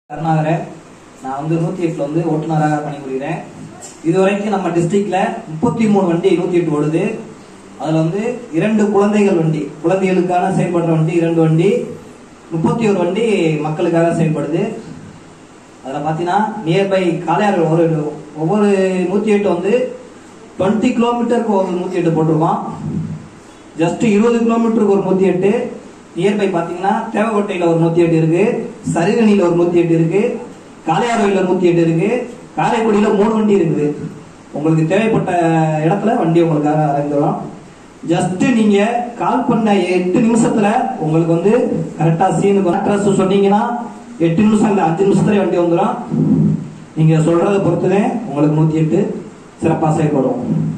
கருணாகரன் நான் வந்து நூத்தி எட்டுல வந்து ஓட்டுநராக பணிபுரிகிறேன் இது வரைக்கும் நம்ம டிஸ்ட்ரிக்ட்ல முப்பத்தி மூணு வண்டி நூத்தி எட்டு ஓடுது அதுல வந்து இரண்டு குழந்தைகள் வண்டி குழந்தைகளுக்கான செயல்படுற வண்டி இரண்டு வண்டி முப்பத்தி ஒரு வண்டி மக்களுக்காக செயல்படுது அதில் பார்த்தீங்கன்னா நியர்பை காளையார் ஒரு ஒவ்வொரு நூற்றி எட்டு வந்து டுவெண்ட்டி கிலோமீட்டருக்கு ஒரு நூற்றி எட்டு போட்டிருக்கோம் ஜஸ்ட் இருபது கிலோமீட்டருக்கு ஒரு நூற்றி எட்டு நியர்பை பார்த்தீங்கன்னா தேவக்கோட்டையில் ஒரு நூற்றி எட்டு இருக்கு சரிகனியில் ஒரு நூற்றி எட்டு இருக்கு காளையார்வையில் நூற்றி எட்டு இருக்கு காரைக்குடியில் மூணு வண்டி இருக்குது உங்களுக்கு தேவைப்பட்ட இடத்துல வண்டி உங்களுக்காக அரங்குறோம் ஜஸ்ட் நீங்க கால் பண்ண எட்டு நிமிஷத்துல உங்களுக்கு வந்து கரெக்டா சீனுக்கு அட்ரஸ் சொன்னீங்கன்னா எட்டு நிமிஷம் இல்ல அஞ்சு நிமிஷத்துல வண்டி வந்துடும் நீங்க சொல்றதை பொறுத்துதான் உங்களுக்கு நூத்தி எட்டு சிறப்பாக செயல்படும்